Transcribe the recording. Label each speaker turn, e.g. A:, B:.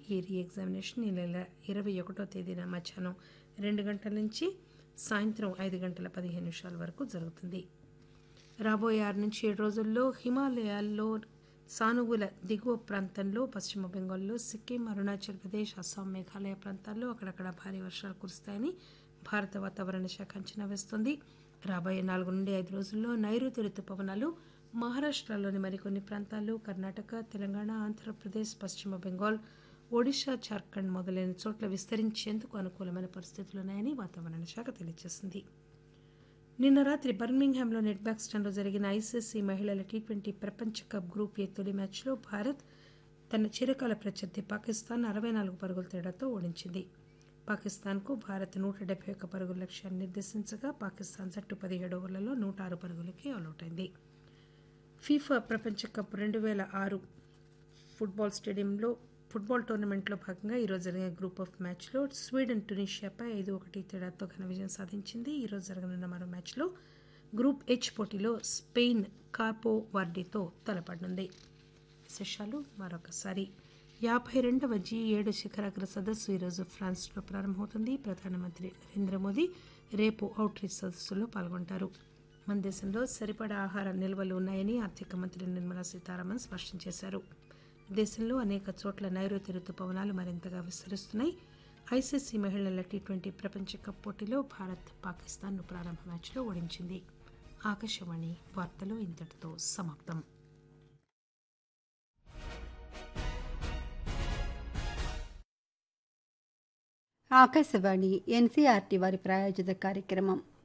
A: ఈ రీ ఎగ్జామినేషన్ ఈ నెల ఇరవై ఒకటో తేదీన మధ్యాహ్నం రెండు గంటల నుంచి సాయంత్రం ఐదు గంటల పదిహేను నిమిషాల వరకు జరుగుతుంది రాబోయే ఆరు నుంచి ఏడు రోజుల్లో హిమాలయాల్లో సానువుల దిగువ ప్రాంతంలో పశ్చిమ బెంగాల్లో సిక్కిం అరుణాచల్ ప్రదేశ్ అస్సాం మేఘాలయ ప్రాంతాల్లో అక్కడక్కడ భారీ వర్షాలు కురుస్తాయని భారత వాతావరణ శాఖ అంచనా వేస్తోంది రాబోయే నాలుగు నుండి ఐదు రోజుల్లో నైరుతి రుతుపవనాలు మహారాష్ట్రలోని మరికొన్ని ప్రాంతాలు కర్ణాటక తెలంగాణ ఆంధ్రప్రదేశ్ పశ్చిమ బెంగాల్ ఒడిశా జార్ఖండ్ మొదలైన చోట్ల విస్తరించేందుకు అనుకూలమైన పరిస్థితులున్నాయని వాతావరణ శాఖ తెలియజేసింది నిన్న రాత్రి బర్మింగ్హామ్లో నెట్ బ్యాక్స్టన్లో జరిగిన ఐసీసీ మహిళల టీ ట్వంటీ ప్రపంచ కప్ గ్రూప్ ఏ తొలి మ్యాచ్లో భారత్ తన చిరకాల ప్రత్యర్థి పాకిస్తాన్ అరవై నాలుగు పరుగుల తేడాతో ఓడించింది పాకిస్తాన్కు భారత్ నూట డెబ్బై ఒక్క పరుగుల లక్ష్యాన్ని నిర్దేశించగా పాకిస్తాన్ జట్టు పదిహేడు ఓవర్లలో నూట ఆరు పరుగులకి అవుటైంది ఫీఫా ప్రపంచ కప్ రెండు వేల ఆరు ఫుట్బాల్ స్టేడియంలో ఫుట్బాల్ టోర్నమెంట్లో భాగంగా ఈరోజు జరిగిన గ్రూప్ ఆఫ్ మ్యాచ్లో స్వీడన్ టునీషియాపై ఐదు ఒకటి తేడాతో ఘన విజయం సాధించింది ఈరోజు జరగనున్న మరో మ్యాచ్లో గ్రూప్ హెచ్ పోటీలో స్పెయిన్ కార్పో వార్డీతో తలపడనుంది విశేషాలు మరొకసారి యాభై రెండవ జీ ఏడు శిఖరాగ్ర సదస్సు ఈరోజు ఫ్రాన్స్లో ప్రారంభమవుతుంది ప్రధానమంత్రి నరేంద్ర మోదీ రేపు అవుట్రీచ్ సదస్సులో పాల్గొంటారు మన దేశంలో సరిపడా ఆహార నిల్వలు ఉన్నాయని ఆర్థిక మంత్రి నిర్మలా సీతారామన్ స్పష్టం చేశారు దేశంలో అనేక చోట్ల నైరుతి రుతుపవనాలు మరింతగా విస్తరిస్తున్నాయి ఐసీసీ మహిళల టీ ట్వంటీ ప్రపంచ కప్ పోటీలో భారత్ పాకిస్తాన్ను ప్రారంభ మ్యాచ్లో ఓడించింది ఆకాశవాణి వార్తలు ఇంతటితో సమాప్తం
B: ఆకాశవాణి ఎన్సీఆర్టీ వారి ప్రాయోజిత కార్యక్రమం